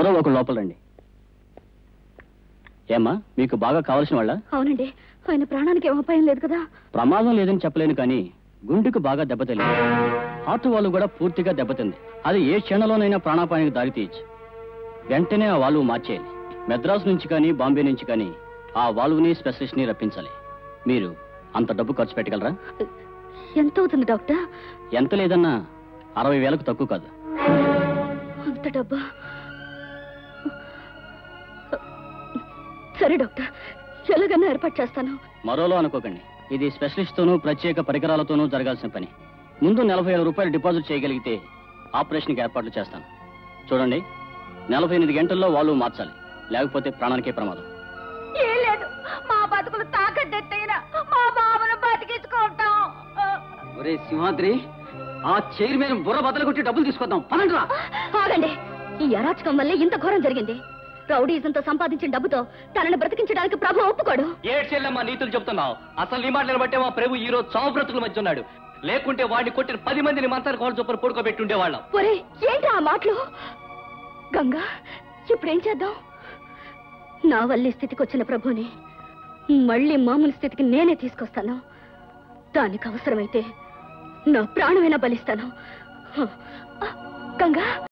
ఎవరో ఒక లోపల రండి ఏమ్మా మీకు బాగా కావలసిన వాళ్ళ అవునండి ఆయన ప్రాణానికి ఏం అపాయం లేదు కదా ప్రమాదం లేదని చెప్పలేను కానీ గుండెకు బాగా దెబ్బతిల్లింది హార్ట్ వాళ్ళు కూడా పూర్తిగా దెబ్బతింది అది ఏ క్షణంలోనైనా ప్రాణాపాయానికి దారి తీయచ్చు వెంటనే ఆ వాల్వ్ మార్చేయాలి మెద్రాస్ నుంచి కానీ బాంబే నుంచి కానీ ఆ వాల్వ్ని స్పెషలిస్ట్ ని రప్పించాలి మీరు అంత డబ్బు ఖర్చు పెట్టగలరా ఎంత అవుతుంది డాక్టర్ ఎంత లేదన్నా అరవై వేలకు తక్కువ కాదు అంత డబ్బా సరే డాక్టర్ ఎలాగన్నా ఏర్పాటు చేస్తాను మరోలో అనుకోకండి ఇది స్పెషలిస్ట్ తోనూ ప్రత్యేక పరికరాలతోనూ జరగాల్సిన పని ముందు నలభై వేల రూపాయలు డిపాజిట్ చేయగలిగితే ఆపరేషన్కి ఏర్పాట్లు చేస్తాను చూడండి నలభై ఎనిమిది గంటల్లో వాళ్ళు మార్చాలి లేకపోతే ప్రాణానికే ప్రమాదం ఏం లేదు మా బతుకులు తాకట్టెత్తైనా మా బాబును బతికించుకుంటాం ఒరే సింహాద్రి ఆ చైర్మన్ బుర్ర బద్దలు కొట్టి డబ్బులు తీసుకొద్దాం పనండ్రా ఆగండి ఈ అరాచకం వల్లే ఇంత ఘోరం జరిగింది రౌడీజంతో సంపాదించిన డబ్బుతో తనని బ్రతికించడానికి ప్రభు ఒప్పుకోడు ఏడ్చెల్లమ్మా నీతులు చెప్తున్నావు అసలు నీ మాటలను బట్టే మా ప్రభు ఈ రోజు చావు బ్రతుకుల మధ్య ఉన్నాడు లేకుంటే వాడిని కొట్టిన పది మందిని మంత్రానికి వాళ్ళ చొప్పున పడుకోబెట్టి ఉండేవాళ్ళం ఒరే ఏంటి ఆ మాటలు గంగా ఇప్పుడేం చేద్దాం నా వల్ల ఈ స్థితికి వచ్చిన ప్రభుని మళ్ళీ మామూలు స్థితికి నేనే తీసుకొస్తాను దానికి అవసరమైతే నా ప్రాణమైనా బలిస్తాను హ. గంగా